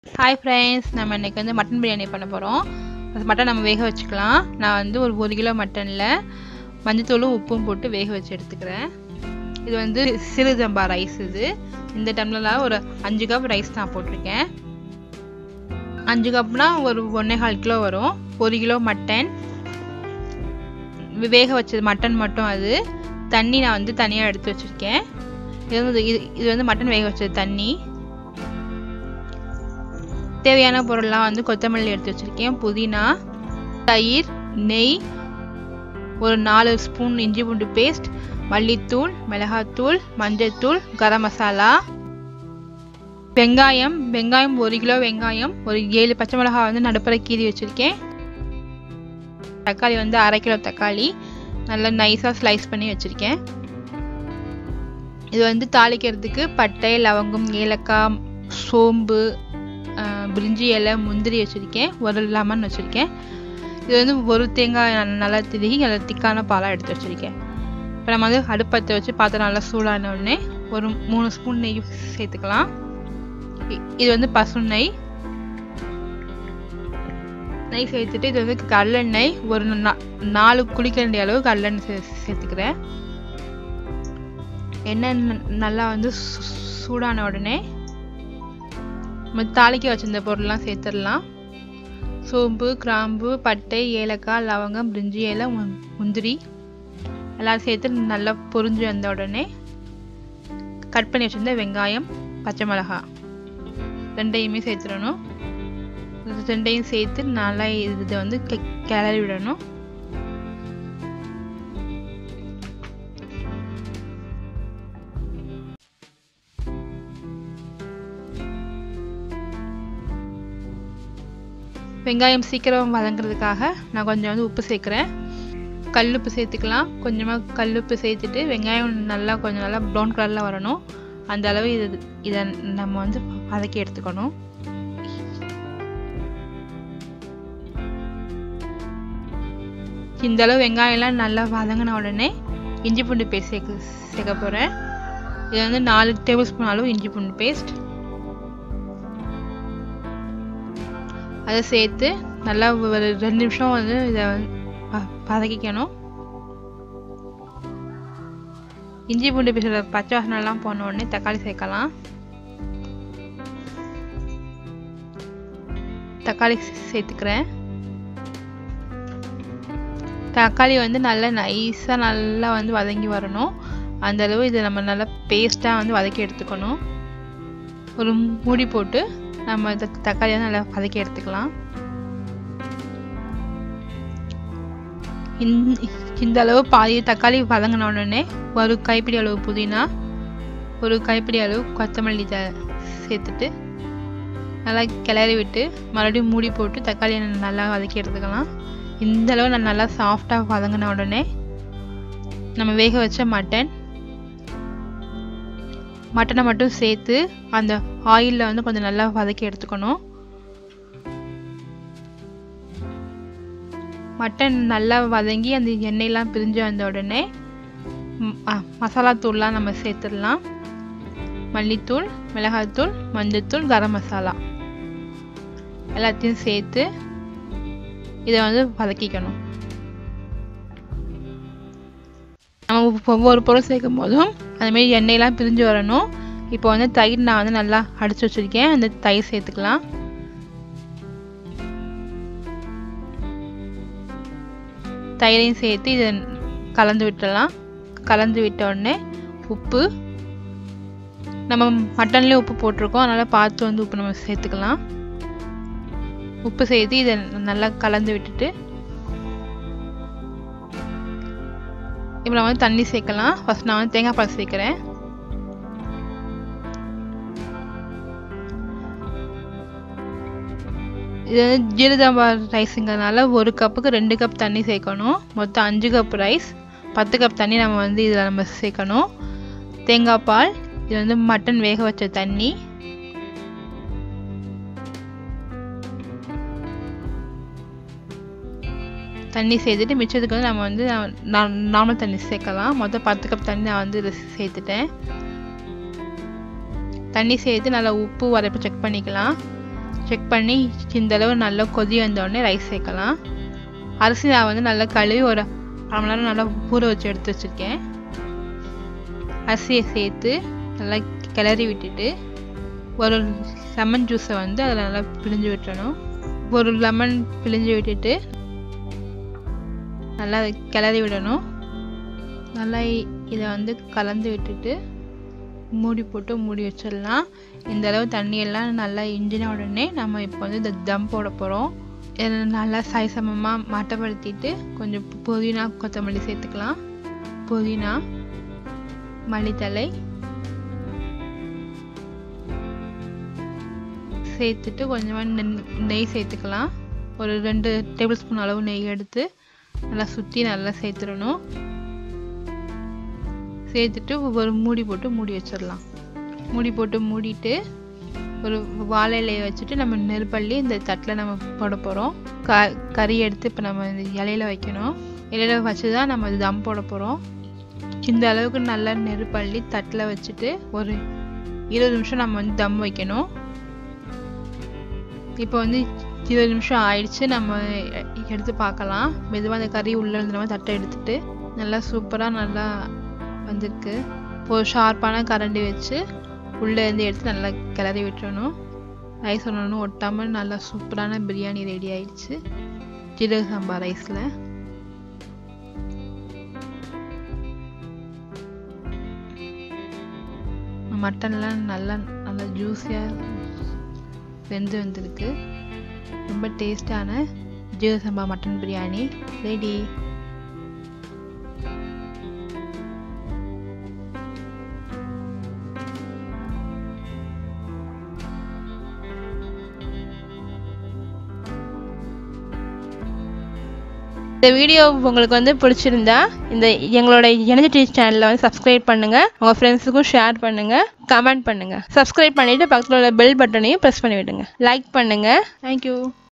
hi friends நம்ம இன்றைக்கி வந்து மட்டன் பிரியாணி பண்ண போகிறோம் அது மட்டன் நம்ம வேக வச்சுக்கலாம் நான் வந்து ஒரு ஒரு கிலோ மட்டனில் மஞ்சத்தூளும் உப்பும் போட்டு வேக வச்சு எடுத்துக்கிறேன் இது வந்து சிறு ஜம்பா ரைஸ் இது இந்த டம்ளரில் ஒரு அஞ்சு கப் ரைஸ் நான் போட்டிருக்கேன் அஞ்சு கப்னா ஒரு ஒன்றே கால் கிலோ வரும் ஒரு கிலோ மட்டன் வேக வச்சது மட்டன் மட்டும் அது தண்ணி நான் வந்து தனியாக எடுத்து வச்சுருக்கேன் இது வந்து இது இது வந்து மட்டன் வேக வச்சது தண்ணி தேவையான பொருள்லாம் வந்து கொத்தமல்லி எடுத்து வச்சுருக்கேன் புதினா தயிர் நெய் ஒரு நாலு ஸ்பூன் இஞ்சி பூண்டு பேஸ்ட் மல்லித்தூள் மிளகாத்தூள் மஞ்சள்தூள் கரம் மசாலா வெங்காயம் வெங்காயம் ஒரு கிலோ வெங்காயம் ஒரு ஏழு பச்சை மிளகாய் வந்து நடுப்புற கீறி வச்சுருக்கேன் தக்காளி வந்து அரை கிலோ தக்காளி நல்லா நைஸாக ஸ்லைஸ் பண்ணி வச்சுருக்கேன் இது வந்து தாளிக்கிறதுக்கு பட்டை லவங்கம் ஏலக்காய் சோம்பு பிரிஞ்சி இலை முந்திரி வச்சுருக்கேன் ஒரு லெமன் வச்சுருக்கேன் இது வந்து ஒரு தேங்காய் நல்லா திருகி நல்லா திக்கான பாலாக எடுத்து வச்சுருக்கேன் இப்போ நம்ம வந்து அடுப்பத்தை வச்சு பாத்திரம் நல்லா சூடான உடனே ஒரு மூணு ஸ்பூன் நெய் சேர்த்துக்கலாம் இது வந்து பசு நெய் நெய் சேர்த்துட்டு இது வந்து கடலெண்ணெய் ஒரு நாலு குளிக்கரண்டி அளவு கடலெண்ணெய் சே சேர்த்துக்கிறேன் எண்ணெய் நல்லா வந்து சூடான உடனே நம்ம தாளிக்க வச்சிருந்த பொருள்லாம் சேர்த்துடலாம் சோம்பு கிராம்பு பட்டை ஏலக்காய் லவங்கம் பிரிஞ்சி இலை முந்திரி எல்லாம் சேர்த்து நல்லா பொரிஞ்சு வந்த உடனே கட் பண்ணி வச்சிருந்த வெங்காயம் பச்சை மிளகாய் ரெண்டையுமே சேர்த்துடணும் ரெண்டையும் சேர்த்து நல்லா இதை வந்து கிளறி விடணும் வெங்காயம் சீக்கிரம் வதங்குறதுக்காக நான் கொஞ்சம் வந்து உப்பு சேர்க்குறேன் கல்லுப்பு சேர்த்துக்கலாம் கொஞ்சமாக கல்லுப்பு சேர்த்துட்டு வெங்காயம் நல்லா கொஞ்சம் நல்லா ப்ரௌன் கலரில் வரணும் அந்த அளவு இது இதை நம்ம வந்து வதக்கி எடுத்துக்கணும் இந்த அளவு வெங்காயம்லாம் நல்லா வதங்கின உடனே இஞ்சி பூண்டு பேஸ்ட் சேர்க்க சேர்க்க போகிறேன் இது வந்து நாலு டேபிள் ஸ்பூன் அளவு இஞ்சி பூண்டு பேஸ்ட் அதை சேர்த்து நல்லா ஒரு ரெண்டு நிமிஷம் வந்து இதை வதக்கிக்கணும் இஞ்சி பூண்டு பேசுகிற பச்சை வாசனெல்லாம் போன உடனே தக்காளி சேர்க்கலாம் தக்காளி சேர்த்துக்கிறேன் தக்காளி வந்து நல்லா நைஸாக நல்லா வந்து வதங்கி வரணும் அந்த அளவு இதை நம்ம நல்லா பேஸ்ட்டாக வந்து வதக்கி எடுத்துக்கணும் ஒரு மூடி போட்டு நம்ம இந்த தக்காளியை நல்லா வதக்கி எடுத்துக்கலாம் இந்த அளவு பாதி தக்காளி வதங்கின உடனே ஒரு கைப்பிடி அளவு புதினா ஒரு கைப்பிடி அளவு கொத்தமல்லி த சேர்த்துட்டு நல்லா கிளறி விட்டு மறுபடியும் மூடி போட்டு தக்காளியை நல்லா வதக்கி எடுத்துக்கலாம் இந்த அளவு நான் நல்லா சாஃப்டாக வதங்கின உடனே நம்ம வேக வச்ச மட்டன் மட்டனை மட்டும் சேர்த்து அந்த ஆயிலில் வந்து கொஞ்சம் நல்லா வதக்கி எடுத்துக்கணும் மட்டன் நல்லா வதங்கி அந்த எண்ணெயெலாம் பிரிஞ்சு வந்த உடனே மசாலா தூள்லாம் நம்ம சேர்த்துடலாம் மல்லித்தூள் மிளகாய்த்தூள் மஞ்சத்தூள் கரம் மசாலா எல்லாத்தையும் சேர்த்து இதை வந்து வதக்கிக்கணும் நம்ம ஒவ்வொரு பொருள் சேர்க்கும் போதும் அதுமாரி எண்ணெயெல்லாம் பிரிஞ்சு வரணும் இப்போ வந்து தயிர் நான் வந்து நல்லா அடித்து வச்சுருக்கேன் அந்த தயிர் சேர்த்துக்கலாம் தயிரையும் சேர்த்து இதை கலந்து விட்டுடலாம் கலந்து விட்ட உடனே உப்பு நம்ம மட்டன்லேயே உப்பு போட்டிருக்கோம் அதனால் பார்த்து வந்து உப்பு நம்ம சேர்த்துக்கலாம் உப்பு சேர்த்து இதை நல்லா கலந்து விட்டுட்டு இப்போ நான் வந்து தண்ணி சேர்க்கலாம் ஃபஸ்ட் நான் வந்து தேங்காய் பால் சேர்க்குறேன் இது வந்து ஜீரதாம்பா ரைஸுங்கிறதுனால ஒரு கப்புக்கு ரெண்டு கப் தண்ணி சேர்க்கணும் மொத்தம் அஞ்சு கப் ரைஸ் பத்து கப் தண்ணி நம்ம வந்து இதில் நம்ம சேர்க்கணும் தேங்காய் பால் இது வந்து மட்டன் வேக வச்ச தண்ணி தண்ணி சேர்த்துட்டு மிச்சத்துக்கு வந்து நம்ம வந்து நார்மல் தண்ணி சேர்க்கலாம் மொத்தம் பத்து கப் தண்ணி நான் வந்து இதில் சேர்த்துட்டேன் தண்ணி சேர்த்து நல்லா உப்பு வரப்பு செக் பண்ணிக்கலாம் செக் பண்ணி இந்த அளவு நல்லா கொதி வந்தோடனே ரைஸ் சேர்க்கலாம் அரிசி நான் வந்து நல்லா கழுவி ஒரு அரை மணி நேரம் நல்லா ஊற வச்சு எடுத்து வச்சுருக்கேன் அரிசியை சேர்த்து நல்லா கிளறி விட்டுட்டு ஒரு லெமன் ஜூஸை வந்து அதில் நல்லா பிழிஞ்சு விட்டுறணும் ஒரு லெமன் பிழிஞ்சு விட்டுட்டு நல்லா அதை கிளறி விடணும் நல்லா இதை வந்து கலந்து விட்டுட்டு மூடி போட்டு மூடி வச்சிடலாம் இந்த அளவு தண்ணியெல்லாம் நல்லா இன்ஜின உடனே நம்ம இப்போ வந்து இந்த தம் போட போகிறோம் நல்லா சமமாக மட்டப்படுத்திட்டு கொஞ்சம் புதினா கொத்தமல்லி சேர்த்துக்கலாம் புதினா மல்லித்தலை சேர்த்துட்டு கொஞ்சமாக நெய் சேர்த்துக்கலாம் ஒரு ரெண்டு டேபிள் ஸ்பூன் அளவு நெய் எடுத்து நல்லா சுற்றி நல்லா சேர்த்துடணும் சேர்த்துட்டு ஒரு மூடி போட்டு மூடி வச்சிடலாம் மூடி போட்டு மூடிட்டு ஒரு வாழை இலையை வச்சுட்டு நம்ம நெருப்பள்ளி இந்த தட்டில் நம்ம போட போகிறோம் க கறி எடுத்து இப்போ நம்ம இந்த இலையில வைக்கணும் இலையில வச்சு தான் நம்ம தம் போட போகிறோம் இந்த அளவுக்கு நல்லா நெருப்பள்ளி தட்டில் வச்சுட்டு ஒரு இருபது நிமிஷம் நம்ம வந்து தம் வைக்கணும் இப்போ வந்து இருபது நிமிஷம் ஆயிடுச்சு நம்ம எடுத்து பார்க்கலாம் மெதுவாக அந்த கறி உள்ளே இருந்து நம்ம தட்டை எடுத்துட்டு நல்லா சூப்பராக நல்லா வந்திருக்கு ஒரு ஷார்ப்பான கரண்டி வச்சு உள்ளே இருந்து எடுத்து நல்லா கிளறி விட்டுறணும் ரைஸ் ஒன்று ஒட்டாமல் நல்லா சூப்பரான பிரியாணி ரெடி ஆயிடுச்சு ஜீரக சம்பா ரைஸில் மட்டன்லாம் நல்லா நல்லா ஜூஸியாக வெந்து வந்திருக்கு ரொம்ப டேஸ்டான ஜீரக சம்பா மட்டன் பிரியாணி ரெடி இந்த வீடியோ உங்களுக்கு வந்து பிடிச்சிருந்தா இந்த எங்களோட எனர்ஜி சேனலில் வந்து சப்ஸ்கிரைப் பண்ணுங்கள் உங்கள் ஃப்ரெண்ட்ஸுக்கும் ஷேர் பண்ணுங்கள் கமெண்ட் பண்ணுங்கள் சப்ஸ்கிரைப் பண்ணிவிட்டு பக்கத்தில் உள்ள பெல் பட்டனையும் ப்ரெஸ் பண்ணி விடுங்க லைக் பண்ணுங்கள் தேங்க்யூ